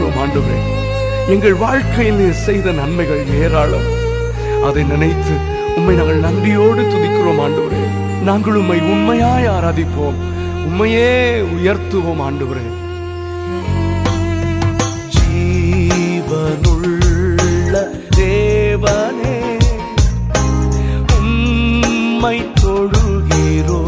துதிக்கிறோம் ஆண்டவரே எங்கள் வாழ்க்கையில் நீர் செய்த நன்மைகள் ஏராளம் அதை நினைத்து உம்மை நாங்கள் நன்றியோடு துதிக்கிறோம் ஆண்டவரே நாங்கள் உம்மை உண்மையாய் ஆராதிப்போம் உம்மையே உயர்த்துவோம் ஆண்டவரே ஜீவனுள்ள தேவனே உம்மை தொழுகிறோ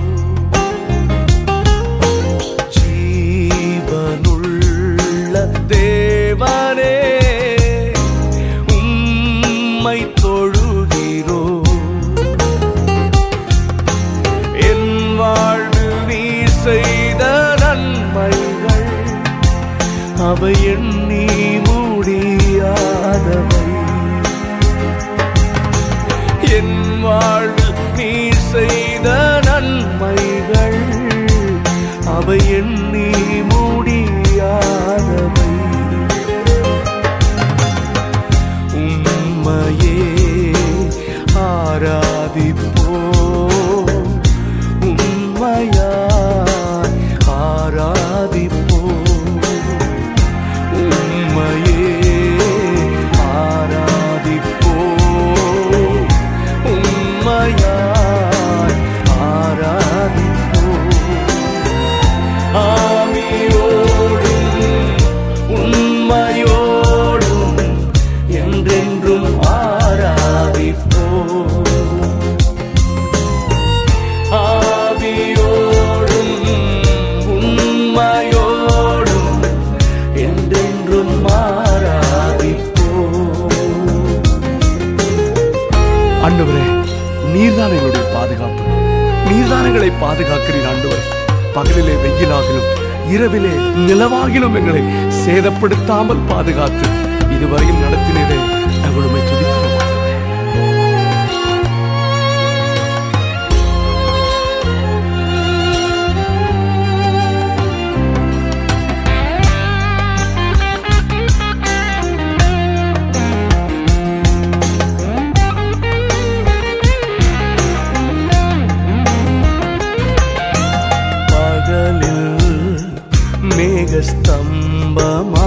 ஜீவனுள்ள தேவனே உம்மை தொழுகிறோ என் வாழ்வில் நீ செய்த நன்மைகள் அவை எண்ணி முடியாதவை என் வாழ்வில் நீ செய்த நன்மைகள் அவை எண்ணி முடியாதவை உம்மையே ஆராதிப்போம் உம்மையாய் ஆராதிப்போம் உம்மையே ஆராதிப்போம் உம்மையாய் ஆராதிப்போம் ஆவியோடும் உண்மையோடும் என்றென்றும் ஆராதிப்போம் ஆவியோடும் உண்மையோடும் என்றென்றும் ஆராதிப்போம் ஆண்டவரே நீர்தான் எங்களுடைய பாதுகாப்பு நீர்தான் எங்களை பாதுகாக்கிறீர் ஆண்டவரே பகலிலே வெயிலாகிலும் இரவிலே நிலவாகிலும் எங்களை சேதப்படுத்தாமல் பாதுகாத்து இதுவரையும் நடத்தினதே நாங்கள் உம்மை துதிக்கிறோம் ஆண்டவரே. பகலில் மேகஸ்தம்பமா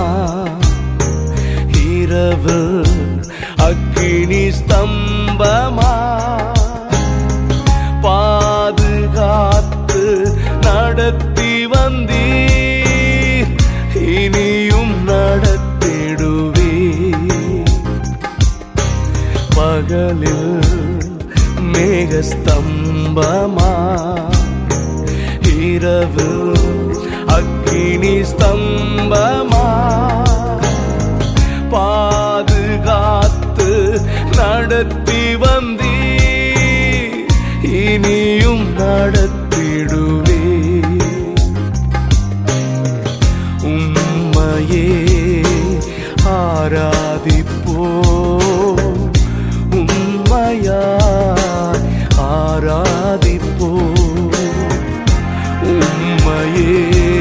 இரவு அக்கினி ஸ்தம்பமா பாதுகாத்து நடத்தி வந்தீர் இனியும் நடத்திடுவீர் பகலில் மேகஸ்தம்பமா இரவு அக்கினி ஸ்தம்பமா பாதுகாத்து நடத்தி வந்தீ இனியும் நடத்திடுவே உம்மையே ஆராதிப்போ உம்மையாய் ஆராதிப்போ உம்மையே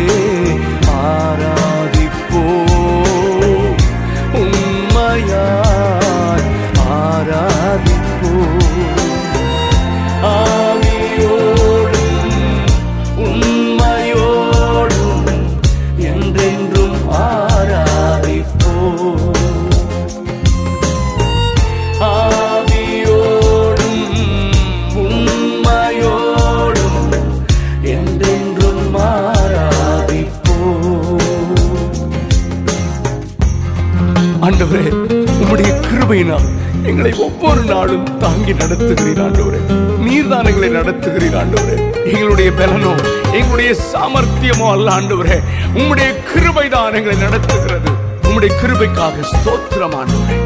ஆராதிப்போ உம்மையாய் ஆராதிப்போ ஆவியோடும் உண்மையோடும் என்றென்றும் ஆராதிப்போ ஆவியோடும் உண்மையோடும் என்றென்றும் ஆராதிப்போ ஆண்டவரே உம்முடைய கிருபையினால் எங்களை ஒவ்வொரு நாளும் தாங்கி நடத்துகிறீர் ஆண்டவரே நீர்தான் எங்களை நடத்துகிறீர் ஆண்டவரே எங்களுடைய பலனோ எங்களுடைய சாமர்த்தியமோ அல்ல ஆண்டவரே உம்முடைய கிருபை தான் எங்களை நடத்துகிறது உம்முடைய கிருபைக்காக ஸ்தோத்திரம் ஆண்டவரே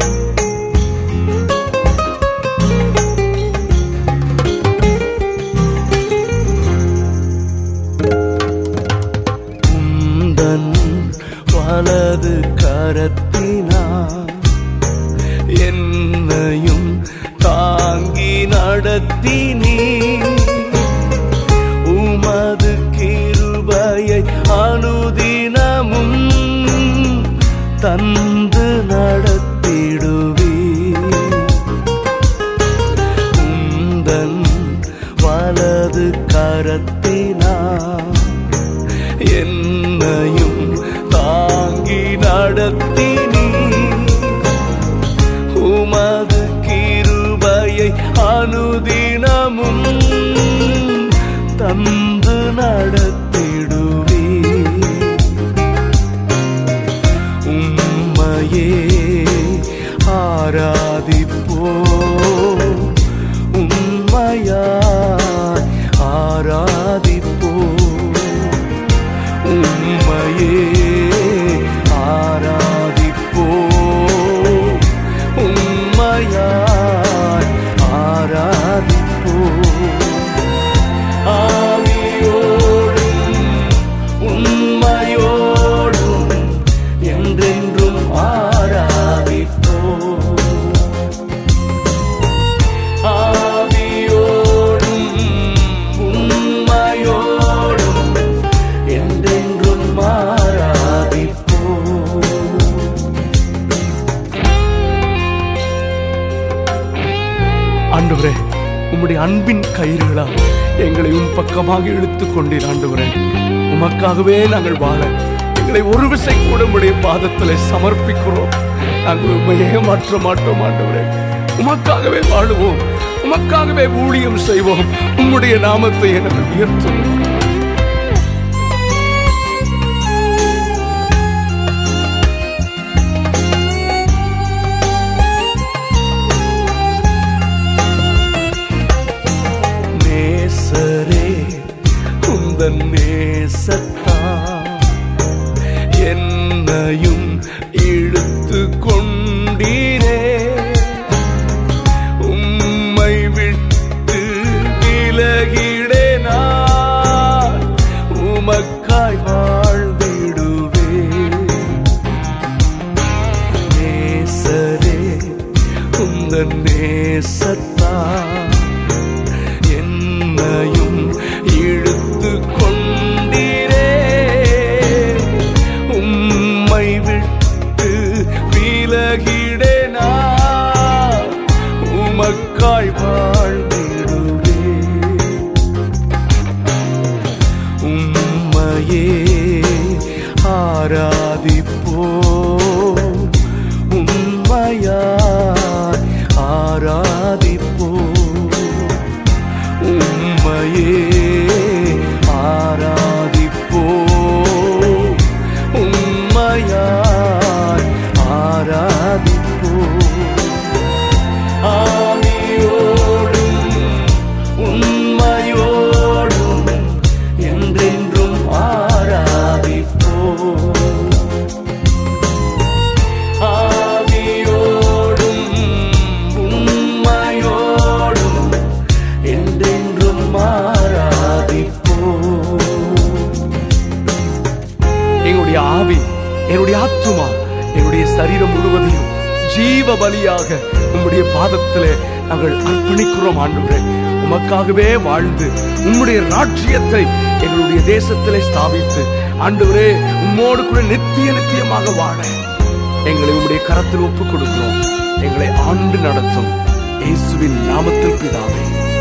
உந்தன் வலது கரத்தினார் என்னையும் தாங்கி நடத்தினீ உமது கிருபையை அனுதினமும் தந்து நடத்திடுவீ உந்தன் வலது கரத்தினார் என்னையும் தாங்கி நட அனுதினமும் தந்து நடத்திடுவே உம்மையே ஆராதிப்போ உம்மையாய் ஆராதிப்போ உம்மையே ஆராதிப்போ உம்மையாய் ஆராதிப்போ ஆவியோடும் உண்மையோடும் என்றென்றும் ஆராதிப்போ ஆவியோடும் உண்மையோடும் என்றென்றும் ஆராதிப்போ ஆண்டவரே உம்முடைய அன்பின் கயிறுகளா எங்களை உன் பக்கமாக இழுத்துக் கொண்டீர் ஆண்டவரே உமக்காகவே நாங்கள் வாழ எங்களை ஒரு விசை கூட உம்முடைய பாதத்தில் சமர்ப்பிக்கிறோம் நாங்கள் உண்மையே மாற்ற மாட்டோம் ஆண்டவரே உமக்காகவே வாழுவோம் உமக்காகவே ஊழியம் செய்வோம் உம்முடைய நாமத்தை நாங்கள் உயர்த்துவோம் நேசரே குந்தன் நேசத்தா என்னையும் இழுத்து கொண்டீரே உம்மை விட்டு விலகிடே நான் உமக்காய் வாழ்ந்திடுவே நேசரே உந்தன் நேசத்தா என்னையும் இழுத்து கொண்டீரே உம்மை விட்டு விலகிடே நான் உமக்காய் வாழ்ந்திடுவே உம்மையே ஆராதிப்போ உம்மையாய் ஆராதிப்போ உம்மையே ஆராதிப்போ உம்மையாய் ஆராதிப்போ ஆவியோடும் உண்மையோடும் என்றென்றும் ஆராதிப்போ ஆவியோடும் உண்மையோடும் என்றென்றும் ஆராதிப்போ எங்களுடைய ஆவி என்னுடைய ஆத்துமா என்னுடைய சரீரம் முழுவதையும் ஜீவ பலியாக உம்முடைய பாதத்திலே நாங்கள் அர்ப்பணிக்கிறோம் ஆண்டவரே உமக்காகவே வாழ்ந்து உம்முடைய ராஜ்யத்தை எங்களுடைய தேசத்திலே ஸ்தாபித்து ஆண்டவரே உம்மோடு கூட நித்திய நித்தியமாக வாழ எங்களை உம்முடைய கரத்தில் ஒப்புக் கொடுக்கிறோம் எங்களை ஆண்டு நடத்தும் இயேசுவின் நாமத்தில் பிதாவே